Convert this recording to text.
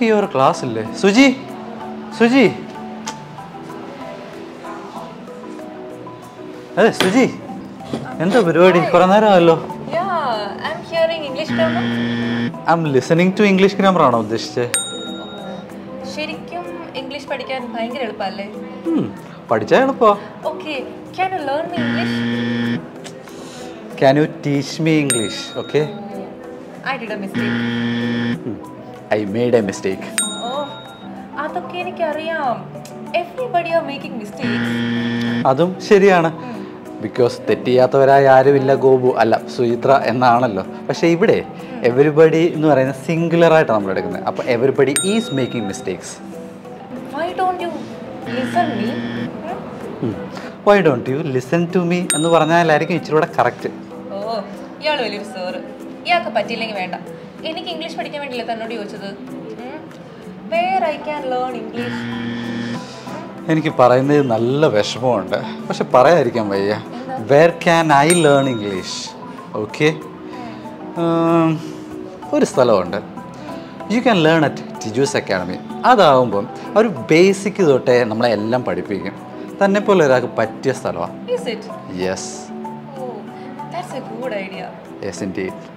ഈ ഒരു ക്ലാസ് ഇല്ലേ സുജി സുജി അതെ സുജി എന്താ പരിപാടി കുറെ നേരമല്ലോ Yeah, I'm hearing English grammar. I'm listening to English grammar ആണോ ഉദ്ദേശിച്ചത് ശരിക്കും ഇംഗ്ലീഷ് പഠിക്കാൻ ഭയങ്കര എളുപ്പമല്ലേ പഠിച്ചാൽ എളുപ്പോ okay can you learn me English can you teach me English okay I did a mistake I made a mistake oh അതൊക്കെ എനിക്കറിയാം എവ്രിബഡി ആർ മേക്കിംഗ് മിസ്റ്റേക്സ് അതും ശരിയാണ് ബിക്കോസ് തെറ്റിയാത്തവരായ ആരുമില്ല ഗോപു അല്ല സുചിത്ര എന്നാണല്ലോ പക്ഷേ ഇവിടെ എവരിബഡി എന്ന് പറയുന്നത് സിംഗുലർ ആയിട്ടാണ് നമ്മൾ എടുക്കുന്നത് അപ്പോൾ everybody is making mistakes why don't you listen me why don't you listen to me എന്ന് പറഞ്ഞാലായിരിക്കും ഇച്ചിരി കൂടെ കറക്റ്റ് ഓ ഇയാൾ വലിയൊരു സാറ് ഇയാൾക്ക് പറ്റിയില്ലെങ്കിൽ വേണ്ട എനിക്ക് ഇംഗ്ലീഷ് പഠിക്കാൻ വേണ്ടിയില്ല തന്നോട് ചോദിച്ചത് where I can learn English എനിക്ക് പറയുന്നത് നല്ല വിഷമമുണ്ട് പക്ഷെ പറയാതിരിക്കാൻ വയ്യ where can I learn English okay ഒരു സ്ഥലമുണ്ട് you can learn at Tiju's academy അതാവുമ്പം ഒരു ബേസിക് തൊട്ടേ നമ്മളെ എല്ലാം പഠിപ്പിക്കും തന്നെ പോലെ ഒരാൾക്ക് പറ്റിയ സ്ഥലമാണ് is it yes oh that's a good idea yes in